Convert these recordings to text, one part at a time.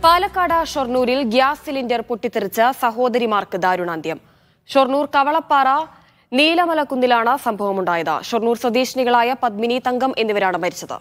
Palakkad ഷൊർണൂരിൽ gas cylinder പൊട്ടിത്തെറിച്ച് സഹോദരിമാർക്ക് ദാരുണാന്ത്യം ഷൊർണൂർ കവളപ്പാറ നീലമലക്കുന്നിലാണ് സംഭവമുണ്ടായത് ഷൊർണൂർ സ്വദേശിനികളായ പത്മിനി തങ്കം എന്നിവരാണ് മരിച്ചത്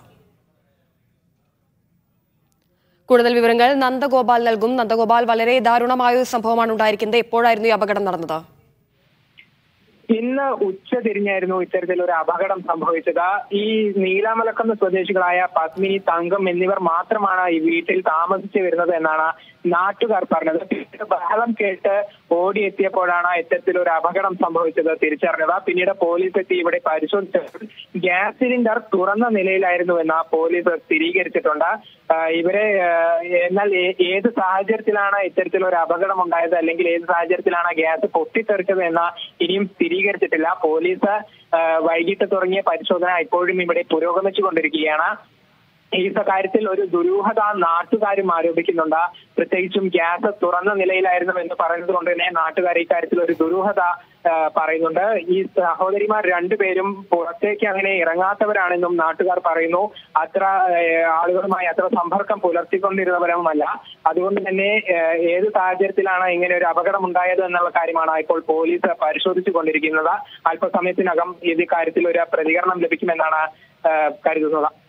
കൂടുതൽ വിവരങ്ങൾ നന്ദഗോപാൽ നൽകും നന്ദഗോപാൽ വളരെ ദാരുണമായ ഒരു സംഭവമാണ് ഉണ്ടായിരിക്കുന്നത് എപ്പോഴായിരുന്നു ഈ അപകടം നടന്നത് ഇന്ന് ഉച്ച തിരിഞ്ഞായിരുന്നു ഇത്തരത്തിലൊരു അപകടം സംഭവിച്ചത് ഈ നീലാമലക്കുന്ന് സ്വദേശികളായ പത്മിനി തങ്കം എന്നിവർ മാത്രമാണ് ഈ വീട്ടിൽ താമസിച്ചു വരുന്നത് എന്നാണ് നാട്ടുകാർ പറഞ്ഞത് പിന്നീട് ബഹളം കേട്ട് ഓടിയെത്തിയപ്പോഴാണ് ഇത്തരത്തിലൊരു അപകടം സംഭവിച്ചത് തിരിച്ചറിഞ്ഞത് പിന്നീട് പോലീസ് എത്തി ഇവിടെ പരിശോധിച്ചപ്പോൾ ഗ്യാസ് സിലിണ്ടർ തുറന്ന നിലയിലായിരുന്നു എന്ന് പോലീസ് സ്ഥിരീകരിച്ചിട്ടുണ്ട് ആ, ഇവരെ ആ, എന്നാൽ ഏ- ഏത് സാഹചര്യത്തിലാണ് ഇത്തരത്തിലൊരു അപകടം ഉണ്ടായത് അല്ലെങ്കിൽ ഏത് സാഹചര്യത്തിലാണ് ഗ്യാസ് പൊട്ടിത്തെറിച്ചത് എന്ന് ഇനിയും സ്ഥിരീകരിച്ചിട്ടില്ല പോലീസ് ആ, വൈകിട്ട് തുടങ്ങിയ പരിശോധന ഇപ്പോഴും ഇവിടെ പുരോഗമിച്ചുകൊണ്ടിരിക്കുകയാണ് ഈ കാര്യത്തിൽ ഒരു ദുരൂഹത നാട്ടുകാരും ആരോപിക്കുന്നുണ്ട് പ്രത്യേകിച്ചും ഗ്യാസ് തുറന്ന നിലയിലായിരുന്നു എന്ന് പറയുന്നത് കൊണ്ട് തന്നെ നാട്ടുകാർ ഇക്കാര്യത്തിൽ ഒരു ദുരൂഹത ആ, പറയുന്നുണ്ട് ഈ സഹോദരിമാർ രണ്ടുപേരും പുറത്തേക്ക് അങ്ങനെ ഇറങ്ങാത്തവരാണെന്നും നാട്ടുകാർ പറയുന്നു അത്ര ആ, ആളുകളുമായി അത്ര സമ്പർക്കം പുലർത്തിക്കൊണ്ടിരുന്നവരുമല്ല അതുകൊണ്ട് തന്നെ ആ, ഏത് സാഹചര്യത്തിലാണ് ഇങ്ങനെ ഒരു അപകടം ഉണ്ടായത് എന്നുള്ള കാര്യമാണ് ഇപ്പോൾ പോലീസ് പരിശോധിച്ചു കൊണ്ടിരിക്കുന്നത് അല്പസമയത്തിനകം ഇത് കാര്യത്തിൽ ഒരു പ്രതികരണം ലഭിക്കുമെന്നാണ് ആ, കരുതുന്നത്